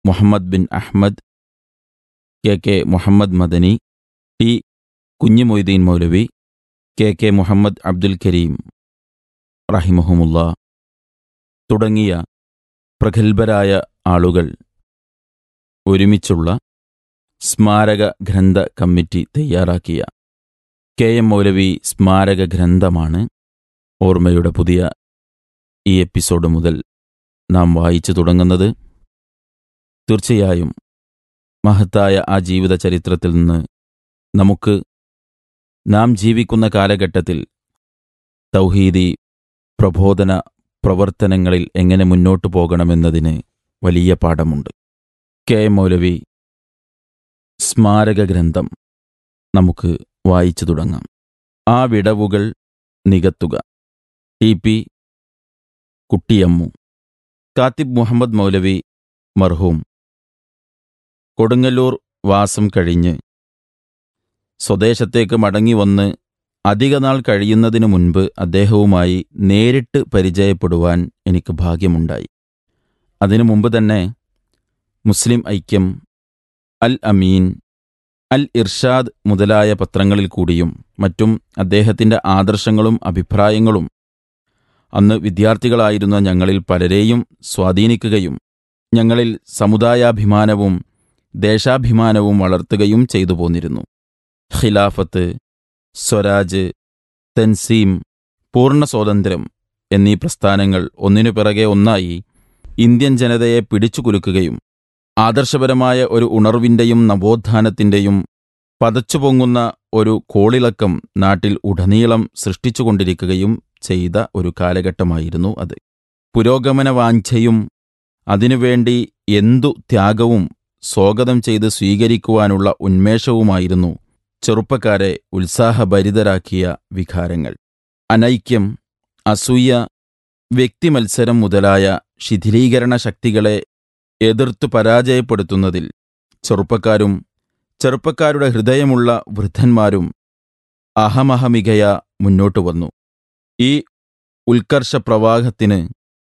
Muhammad bin Ahmad K K Muhammad Madani T Kunju Moideen Moulavi K K Muhammad Abdul Kareem റഹിമഹുമുല്ല തുടങ്ങിയ പ്രഗത്ഭരായ ആളുകൾ ഒരുമിച്ചുള്ള സ്മാരക ഗ്രന്ഥ കമ്മിറ്റി തയ്യാറാക്കിയ കെ എം മൗലവി സ്മാരക ഗ്രന്ഥമാണ് ഓർമ്മയുടെ പുതിയ ഈ എപ്പിസോഡ് മുതൽ നാം വായിച്ചു തുടങ്ങുന്നത് തീർച്ചയായും മഹത്തായ ആ ജീവിത ചരിത്രത്തിൽ നിന്ന് നമുക്ക് നാം ജീവിക്കുന്ന കാലഘട്ടത്തിൽ തൗഹീദി പ്രബോധന പ്രവർത്തനങ്ങളിൽ എങ്ങനെ മുന്നോട്ടു പോകണമെന്നതിന് വലിയ പാഠമുണ്ട് കെ എം മൗലവി സ്മാരക ഗ്രന്ഥം നമുക്ക് വായിച്ചു തുടങ്ങാം ആ വിടവുകൾ നികത്തുക ടി പി കുട്ടിയമ്മു കാത്തിബ് മുഹമ്മദ് മൗലവി മർഹൂം കൊടുങ്ങല്ലൂർ വാസം കഴിഞ്ഞ് സ്വദേശത്തേക്ക് മടങ്ങി വന്ന് അധികനാൾ കഴിയുന്നതിനു മുൻപ് അദ്ദേഹവുമായി നേരിട്ട് പരിചയപ്പെടുവാൻ എനിക്ക് ഭാഗ്യമുണ്ടായി അതിനു മുമ്പ് തന്നെ മുസ്ലിം ഐക്യം അൽ അമീൻ അൽ ഇർഷാദ് മുതലായ പത്രങ്ങളിൽ കൂടിയും മറ്റും അദ്ദേഹത്തിൻ്റെ ആദർശങ്ങളും അഭിപ്രായങ്ങളും അന്ന് വിദ്യാർത്ഥികളായിരുന്ന ഞങ്ങളിൽ പലരെയും സ്വാധീനിക്കുകയും ഞങ്ങളിൽ സമുദായാഭിമാനവും ദേശാഭിമാനവും വളർത്തുകയും ചെയ്തു പോന്നിരുന്നു ഖിലാഫത്ത് സ്വരാജ് തെൻസീം പൂർണ്ണ സ്വാതന്ത്ര്യം എന്നീ പ്രസ്ഥാനങ്ങൾ ഒന്നിനു പിറകെ ഒന്നായി ഇന്ത്യൻ ജനതയെ പിടിച്ചുകുലുക്കുകയും ആദർശപരമായ ഒരു ഉണർവിൻ്റെയും നവോത്ഥാനത്തിൻ്റെയും പതച്ചുപൊങ്ങുന്ന ഒരു കോളിളക്കം നാട്ടിൽ ഉടനീളം സൃഷ്ടിച്ചുകൊണ്ടിരിക്കുകയും ചെയ്ത ഒരു കാലഘട്ടമായിരുന്നു അത് പുരോഗമന വാഞ്ചയും അതിനുവേണ്ടി എന്തു ത്യാഗവും സ്വാഗതം ചെയ്ത് സ്വീകരിക്കുവാനുള്ള ഉന്മേഷവുമായിരുന്നു ചെറുപ്പക്കാരെ ഉത്സാഹഭരിതരാക്കിയ വികാരങ്ങൾ അനൈക്യം അസൂയ വ്യക്തിമത്സരം മുതലായ ശിഥിലീകരണ ശക്തികളെ എതിർത്തു പരാജയപ്പെടുത്തുന്നതിൽ ചെറുപ്പക്കാരും ചെറുപ്പക്കാരുടെ ഹൃദയമുള്ള വൃദ്ധന്മാരും അഹമഹമികയ മുന്നോട്ടു വന്നു ഈ ഉത്കർഷ പ്രവാഹത്തിന്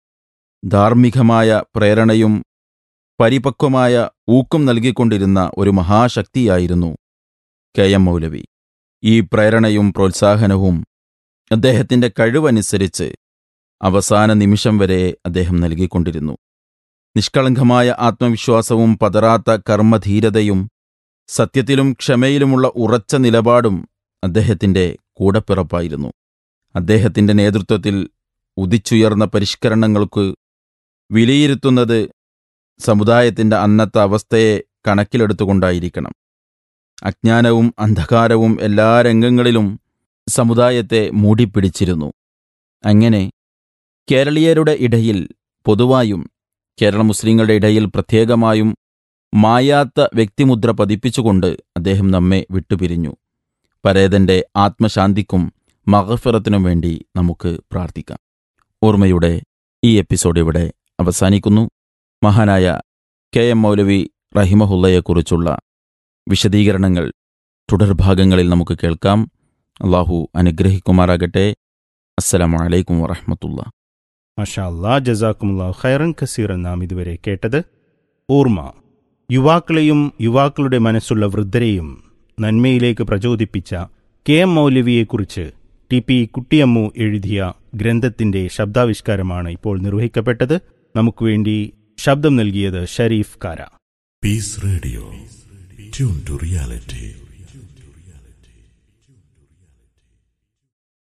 ധാർമ്മികമായ പ്രേരണയും പരിപക്വമായ ഊക്കം നൽകിക്കൊണ്ടിരുന്ന ഒരു മഹാശക്തിയായിരുന്നു കെ എം മൗലവി ഈ പ്രേരണയും പ്രോത്സാഹനവും അദ്ദേഹത്തിൻ്റെ കഴിവനുസരിച്ച് അവസാന നിമിഷം വരെ അദ്ദേഹം നൽകിക്കൊണ്ടിരുന്നു നിഷ്കളങ്കമായ ആത്മവിശ്വാസവും പതറാത്ത കർമ്മധീരതയും സത്യത്തിലും ക്ഷമയിലുമുള്ള ഉറച്ച നിലപാടും അദ്ദേഹത്തിൻ്റെ കൂടപ്പിറപ്പായിരുന്നു അദ്ദേഹത്തിൻ്റെ നേതൃത്വത്തിൽ ഉദിച്ചുയർന്ന പരിഷ്കരണങ്ങൾക്ക് വിലയിരുത്തുന്നത് സമുദായത്തിൻ്റെ അന്നത്തെ അവസ്ഥയെ കണക്കിലെടുത്തുകൊണ്ടായിരിക്കണം അജ്ഞാനവും അന്ധകാരവും എല്ലാ രംഗങ്ങളിലും സമുദായത്തെ മൂടിപ്പിടിച്ചിരുന്നു അങ്ങനെ കേരളീയരുടെ ഇടയിൽ പൊതുവായും കേരള മുസ്ലിങ്ങളുടെ ഇടയിൽ പ്രത്യേകമായും മായാത്ത വ്യക്തിമുദ്ര പതിപ്പിച്ചുകൊണ്ട് അദ്ദേഹം നമ്മെ വിട്ടുപിരിഞ്ഞു പരേതന്റെ ആത്മശാന്തിക്കും മഹഫിറത്തിനും വേണ്ടി നമുക്ക് പ്രാർത്ഥിക്കാം ഓർമ്മയുടെ ഈ എപ്പിസോഡ് ഇവിടെ അവസാനിക്കുന്നു മഹാനായ കെ എം മൗലവി റഹിമഹുല്ലയെക്കുറിച്ചുള്ള വിശദീകരണങ്ങൾ തുടർഭാഗങ്ങളിൽ നമുക്ക് കേൾക്കാം അള്ളാഹു അനുഗ്രഹിക്കുമാറാകട്ടെ അസ്സലാമലൈക്കും വറഹമത്തുള്ള മഷാ അല്ലാ ജസാക്കുമുല്ലാ ഖൈറൻ കസീറൻ നാം ഇതുവരെ കേട്ടത് ഓർമ്മ യുവാക്കളെയും യുവാക്കളുടെ മനസ്സുള്ള വൃദ്ധരെയും നന്മയിലേക്ക് പ്രചോദിപ്പിച്ച കെ എം മൗലവിയെക്കുറിച്ച് ടി പി കുട്ടിയമ്മു എഴുതിയ ഗ്രന്ഥത്തിന്റെ ശബ്ദാവിഷ്കാരമാണ് ഇപ്പോൾ നിർവഹിക്കപ്പെട്ടത് നമുക്ക് വേണ്ടി ശബ്ദം നൽകിയത് ഷരീഫ് കാര Peace Radio. Tune to reality.